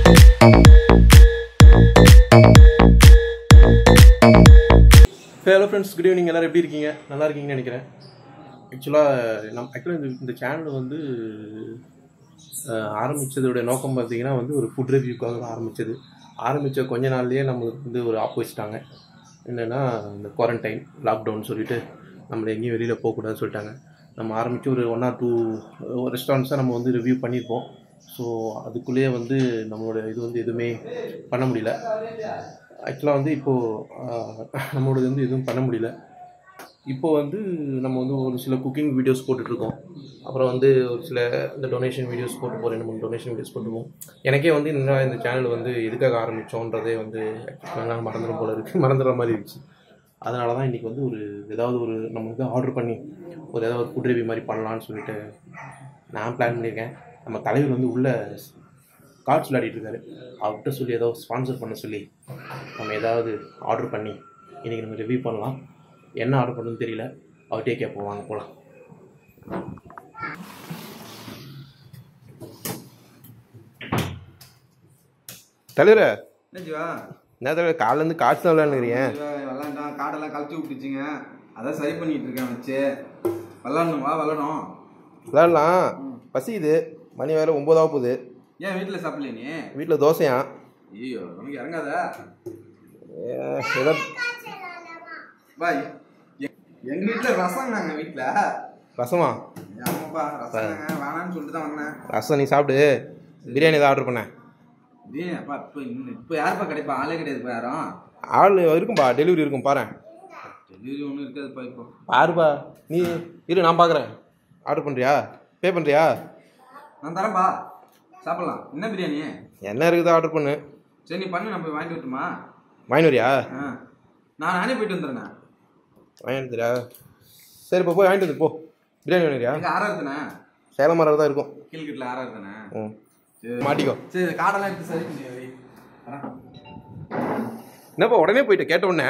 Hello friends good evening எல்லோரும் எப்படி இருக்கீங்க நல்லா இருக்கீங்கன்னு நினைக்கிறேன் ஆக்சுவலாக நம் ஆக்சுவலாக இந்த இந்த சேனல் வந்து அஹ், ஆரம்பிச்சதோட நோக்கம் பார்த்தீங்கன்னா வந்து ஒரு ஃபுட் ரிவ்யூக்காக தான் ஆரம்பிச்சது ஆரம்பித்த கொஞ்ச நாள்லயே நம்மளுக்கு வந்து ஒரு ஆப் வச்சுட்டாங்க என்னென்னா இந்த குவாரண்டைன் லாக்டவுன் சொல்லிட்டு நம்மளை எங்கேயும் வெளியில் போகக்கூடாதுன்னு சொல்லிட்டாங்க நம்ம ஆரம்பித்து ஒரு ஒன் ஆர் டூ ரெஸ்டாரண்ட்ஸை நம்ம வந்து ரிவ்யூ பண்ணியிருப்போம் ஸோ அதுக்குள்ளேயே வந்து நம்மளோட இது வந்து எதுவுமே பண்ண முடியல ஆக்சுவலாக வந்து இப்போது நம்மளோடது வந்து எதுவும் பண்ண முடியல இப்போ வந்து நம்ம வந்து ஒரு சில குக்கிங் வீடியோஸ் போட்டுட்ருக்கோம் அப்புறம் வந்து ஒரு சில இந்த டொனேஷன் வீடியோஸ் போட்டு போகிறேன் ரெண்டு மூணு டொனேஷன் வீடியோஸ் போட்டுருக்கோம் எனக்கே வந்து இந்த இந்த சேனல் வந்து எதுக்காக ஆரம்பித்தோன்றதே வந்து நான் மறந்துடும் போல இருக்குது மறந்துடுற மாதிரி இருந்துச்சு அதனால தான் இன்றைக்கி வந்து ஒரு ஏதாவது ஒரு நம்ம வந்து ஆர்டர் பண்ணி ஒரு ஏதாவது ஒரு ஃபுட் ரிவ்யூ மாதிரி பண்ணலான்னு சொல்லிட்டு நான் பிளான் பண்ணியிருக்கேன் நம்ம தலைவர் வந்து உள்ள கார்ட்ஸ் விளையாடிட்டு இருக்காரு அவர்கிட்ட சொல்லி ஏதோ ஸ்பான்சர் பண்ண சொல்லி நம்ம ஏதாவது ஆர்டர் பண்ணி இன்றைக்கி நம்ம ரிவ்யூ பண்ணலாம் என்ன ஆர்டர் பண்ணணும்னு தெரியல அவர்கிட்டே கேட்போம் வாங்க போகலாம் தலைவரே என்ன ஜீவா என்ன தலைவர் காலேருந்து காட்சி தான் விளையாண்டுக்கிறீங்க ஜீவா விளாண்டான் காடெல்லாம் கழட்டி விட்டுச்சுங்க அதான் சரி பண்ணிட்டு இருக்கேன் வச்சு விளாடணுமா விளாடணும் விளையாடலாம் பசிக்குது மணி வேறு ஒம்போதாக போகுது ஏன் வீட்டில் சாப்பிடல நீ வீட்டில் தோசையா ஐயோ நமக்கு இறங்காத ஏதோ பாய் எங்க வீட்டில் ரசம் நாங்க வீட்டில் ரசமா ஆமாப்பா ரசம் வேணாம்னு சொல்லிட்டு தான் வந்தேன் ரசம் நீ சாப்பிடு பிரியாணி தான் ஆர்டர் பண்ணேன் டேய் அப்பா இப்போ இன்னும் இப்போ யாருப்பா கிடைப்பா ஆளே கிடையாதுப்பா யாரும் ஆள் இருக்கும்பா டெலிவரி இருக்கும் பாரு டெலிவரி ஒன்றும் இருக்காதுப்பா இப்போ பாருப்பா நீ இரு நான் பார்க்குறேன் ஆர்டர் பண்ணுறியா பே பண்ணுறியா நான் தரேன்ப்பா சாப்பிடலாம் என்ன பிரியாணி என்ன இருக்குது ஆர்டர் பண்ணு சரி நீ பண்ணு நான் போய் வாங்கிட்டு வரட்டுமா வாங்கிட்டு வரியா ஆ நான் நானே போயிட்டு வந்துடுறேண்ணே வாங்கிட்டு வந்துடுறியா சரி இப்போ போய் வாங்கிட்டு வந்து போ பிரியாணி வாங்கிறியா எங்க ஆறாவதுண்ணே சேலம் மரம் தான் இருக்கும் கீழ்கிட்ட ஆறாவதுண்ணே ம் மாட்டிக்கோ சரி இந்த காடெல்லாம் எடுத்து சரி பண்ணி வை. வரேன். என்னப்பா உடனே போயிட்டு கேட்ட உடனே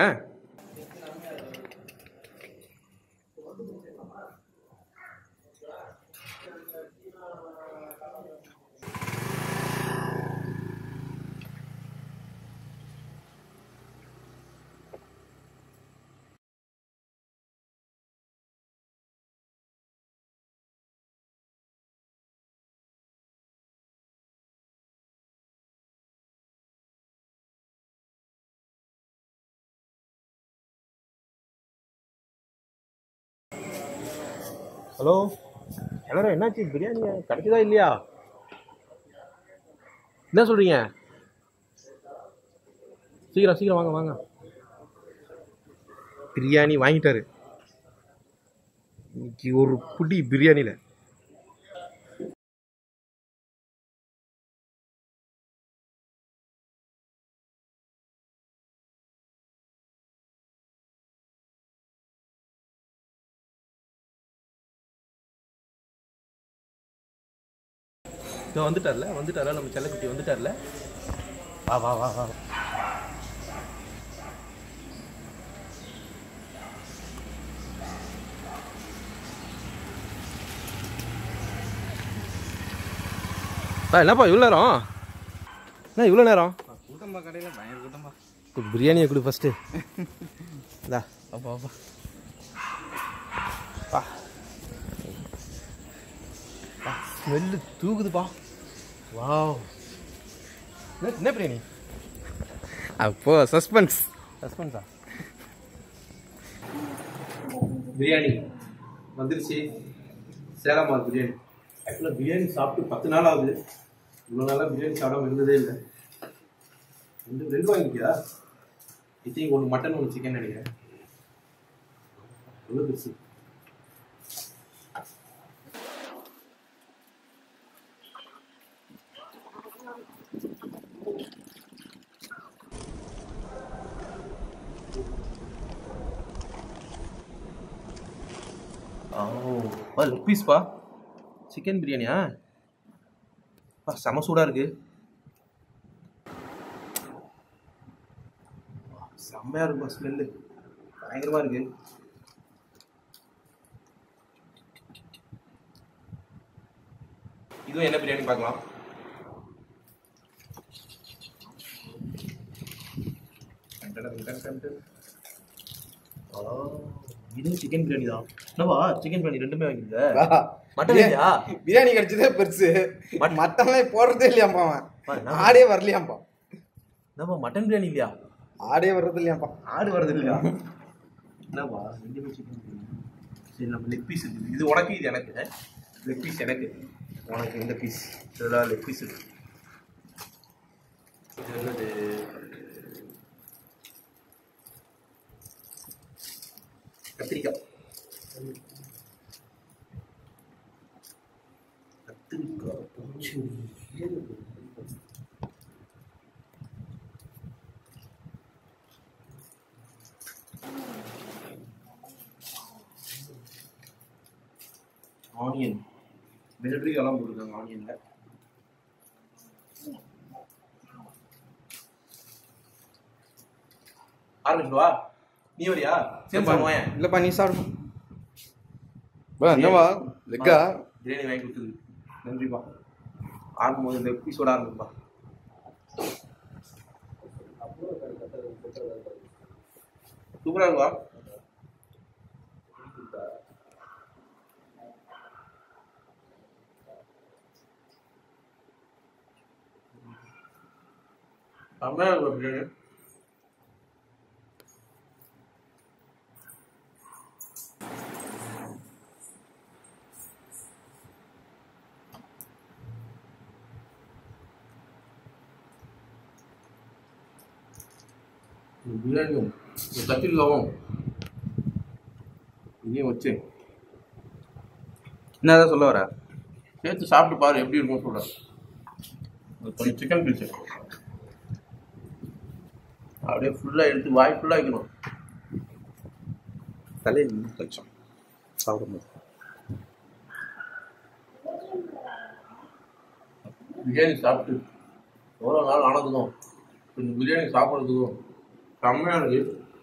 ஹலோ எல்லாரும் என்னாச்சு பிரியாணி கிடைக்குதா இல்லையா என்ன சொல்றீங்க சீக்கிரம் சீக்கிரம் வாங்க வாங்க பிரியாணி வாங்கிட்டாரு இன்னைக்கு ஒரு புடி பிரியாணியில் இதோ வந்துட்டார்ல வந்துட்டார்ல நம்ம செல்லக்குட்டி வந்துட்டார்ல வா வா வா வா பா என்னப்பா இவ்வளோ நேரம் என்ன இவ்வளோ நேரம் கூட்டம்பா கடையில் பயங்கர கூட்டம்பா கொடு, பிரியாணியை கொடு ஃபஸ்ட்டு இந்தா அப்பா அப்பா பா ஸ்மெல்லு தூக்குதுப்பா வாவ் என்ன என்ன பிரியாணி அப்போ சஸ்பென்ஸ் சஸ்பென்ஸா பிரியாணி வந்துருச்சு சேலமா பிரியாணி ஆக்சுவலாக பிரியாணி சாப்பிட்டு பத்து நாள் ஆகுது இவ்வளோ நாளாக பிரியாணி சாப்பிடாம இருந்ததே இல்லை ரெண்டு ரெண்டு வாங்கிக்கியா ஐ திங்க் ஒன்று மட்டன் ஒன்று சிக்கன் நினைக்கிறேன் எவ்வளோ பெருசு ஓ லெக் பீஸ்ப்பா சிக்கன் பிரியாணியா பா செம சூடாக இருக்கு செம்மையாக இருக்குப்பா ஸ்மெல்லு பயங்கரமாக இருக்கு இதுவும் என்ன பிரியாணி பார்க்கலாம் ஆ, இதுவும் சிக்கன் பிரியாணி தான் என்னவா சிக்கன் பிரியாணி ரெண்டுமே வாங்கிருக்க மட்டன் பிரியா- இல்லையா பிரியாணி கிடைச்சதே பெருசு மட்- மட்டன்லாம் போடுறதே இல்லையாம்பா பா, அவன் என்ன- ஆடே வரலையாம்பா என்னப்பா மட்டன் பிரியாணி இல்லையா ஆடே வர்றது இல்லையாம்பா ஆடு வருது இல்லையா என்னப்பா ரெண்டுமே சிக்கன் பிரியாணி சரி நம்ம லெக் பீஸ் இருக்குது இது உனக்கு இது எனக்கு லெக் பீஸ் எனக்கு உனக்கு இந்த பீஸ் இதெல்லாம் லெக் பீஸ் இருக்கு இது என்னது கத்திரிக்காய் கத்திரிக்காய் பச்சடி. ஆனியன் வெள்ளரிக்காலாம் போட்டுருக்காங்க ஆனியனில் ஆரம்பிச்சுவா நீ வரியா சரி சாப்பிடுவேன் இல்லப்பா நீ சாப்பிடு பா என்னவா லெக்கா பிரியாணி வாங்கி கொடுத்தது நன்றிப்பா ஆரம்பம் போது இந்த எபிசோட ஆரம்பிப்பா சூப்பரா இருக்குவா செம்மையா இருக்குவா பிரியாணி இந்த பிரியாணியும் இந்த கத்திரிக்காவும் இதையும் வச்சு என்னதான் சொல்ல வர சேர்த்து சாப்பிட்டு பாரு எப்படி இருக்கும் சொல்கிறேன் கொஞ்சம் சிக்கன் பீஸ் அப்படியே ஃபுல்லாக எடுத்து வாய் ஃபுல்லாக வைக்கணும் தலையில் கொஞ்சம் சாப்பிடும்போது பிரியாணி சாப்பிட்டு எவ்வளோ நாள் ஆனதுக்கும் கொஞ்சம் பிரியாணி சாப்பிட்றதுக்கும் செம்மையாக இருக்கு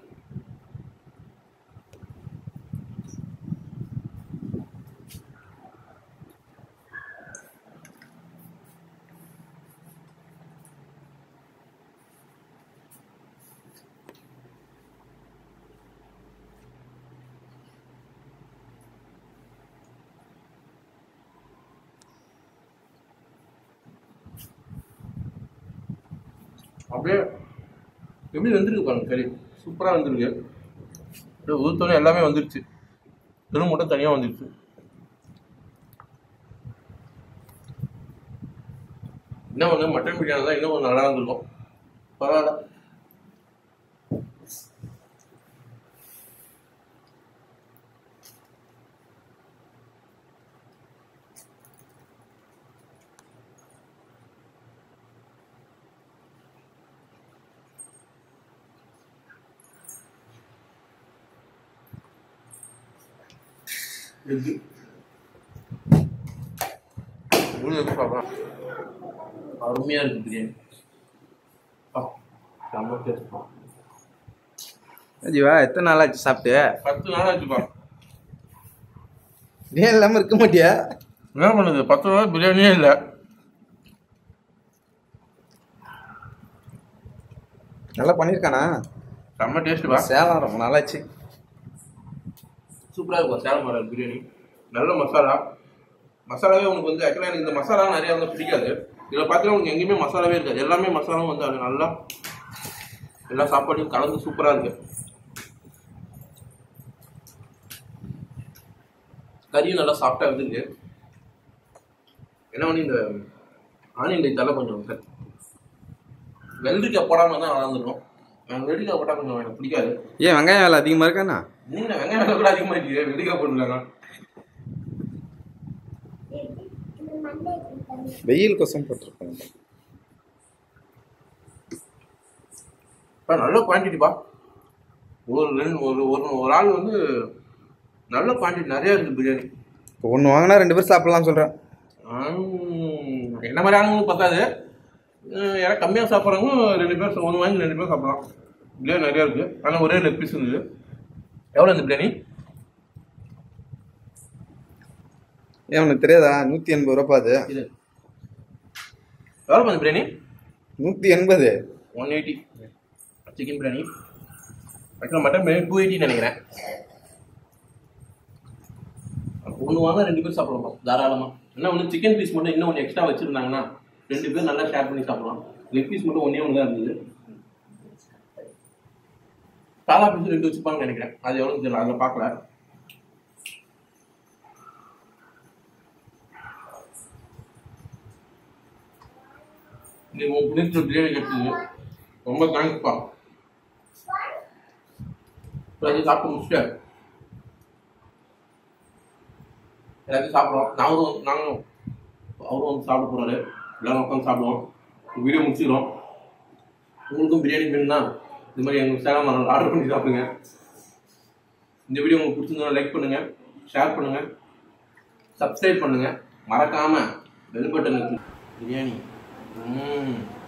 அப்படியே எப்படி வந்திருக்கு பாருங்க சரி சூப்பராக வந்திருக்கு அப்படியே ஊற்றோன்னே எல்லாமே வந்துருச்சு வெறும் மட்டும் தனியாக வந்துருச்சு இன்னும் ஒன்று மட்டன் பிரியாணி தான் இன்னும் கொஞ்சம் நல்லா இருந்திருக்கும் பரவாயில்ல எக்கு முழு எக்கு சாப்பிடலாம் அருமையாக இருக்குது பிரியாணி ஆ செம்ம டேஸ்ட் ஜீவா எத்தனை நாள் ஆச்சு சாப்பிட்டு பத்து நாள் ஆச்சுப்பா பிரியாணி இல்லாமல் இருக்க மாட்டியா என்ன பண்ணுது பத்து நாள் பிரியாணியே இல்லை நல்லா பண்ணியிருக்கானா செம்ம டேஸ்ட்டுப்பா சேலம் ரொம்ப நாளாச்சு சூப்பராக இருக்கும் சேலம் மரம் பிரியாணி நல்ல மசாலா மசாலாவே உனக்கு வந்து ஆக்சுவலாக எனக்கு இந்த மசாலா நிறையா வந்து பிடிக்காது இதில் பார்த்தீங்கன்னா உனக்கு எங்கேயுமே மசாலாவே இருக்காது எல்லாமே மசாலாவும் வந்து அது நல்லா எல்லா சாப்பாடையும் கலந்து சூப்பராக இருக்கு கறியும் நல்லா சாஃப்டாக இருந்துருக்கு என்ன பண்ணி இந்த ஆனியன் ரைத்தால கொஞ்சம் சார் வெள்ளரிக்காய் போடாமல் தான் நல்லா இருந்திருக்கும் எனக்கு வெள்ளரிக்காய் போட்டால் கொஞ்சம் எனக்கு பிடிக்காது ஏன் வெங்காயம் வேலை அதிகமாக இருக்காண்ணா நீங்க வெங்காயம் விலை கூட அதிகமா இருக்கு வெள்ளிக்காய் போட்டுருக்காங்க வெயில் கொசம் போட்டிருக்காங்க இப்போ நல்ல குவான்டிட்டிப்பா ஒரு ரெண்டு ஒரு ஒரு ஒரு ஆள் வந்து நல்ல குவான்டிட்டி நிறைய இருக்கு பிரியாணி இப்போ ஒன்று வாங்கினா ரெண்டு பேர் சாப்பிடலாம் சொல்கிறேன் ஆம், என்ன மாதிரி ஆளுங்களும் பத்தாது அஹ் யாராவது கம்மியாக சாப்பிட்றவங்க ரெண்டு பேர் ஒன்று வாங்கி ரெண்டு பேர் சாப்பிடலாம் பிரியாணி நிறையா இருக்கு ஆனால் ஒரே லெக் பீஸ் இருந்தது எவ்வளோ இந்த பிரியாணி ஏன் உனக்கு தெரியாதா நூற்றி எண்பது ரூபா அது இது எவ்வளோ இந்த பிரியாணி நூற்றி எண்பது ஒன் எயிட்டி சிக்கன் பிரியாணி ஆக்சுவலாக மட்டன் பிரியாணி டூ எயிட்டின்னு நினைக்கிறேன் ஒன்று வாங்க ரெண்டு பேர் சாப்பிடலாம் தாராளமாக என்ன ஒன்று சிக்கன் பீஸ் மட்டும் இன்னும் ஒன்று எக்ஸ்ட்ரா வச்சுருந்தாங்கன்னா ரெண்டு பேர் நல்லா ஷேர் பண்ணி சாப்பிடலாம் லெக் பீஸ் மட்டும் ஒன்றே ஒன்று தான் இருந்தது தாலா பீஸ் ரெண்டு வச்சுப்பாங்கன்னு நினைக்கிறேன் அது எவ்வளோ தெரியல அதில் பார்க்கல நீ உன் பிடிச்ச பிரியாணி கிடைச்சது ரொம்ப தேங்க்ஸ்ப்பா எல்லாத்தையும் சாப்பிட்டு முடிச்சுட்டு எல்லாத்தையும் சாப்பிட்றோம் நாங்களும் நாங்களும் அவரும் வந்து சாப்பிட போறாரு எல்லாரும் உட்காந்து சாப்பிடுவோம் வீடியோ முடிச்சுக்கிறோம் உங்களுக்கும் பிரியாணி வேணும்னா இந்த மாதிரி எங்கள் சேனல் ஆர்டர் பண்ணி சாப்பிடுங்க இந்த வீடியோ உங்களுக்கு பிடிச்சிருந்தா லைக் பண்ணுங்க ஷேர் பண்ணுங்க சப்ஸ்கிரைப் பண்ணுங்க மறக்காம பெல் பட்டன் பிரியாணி ம்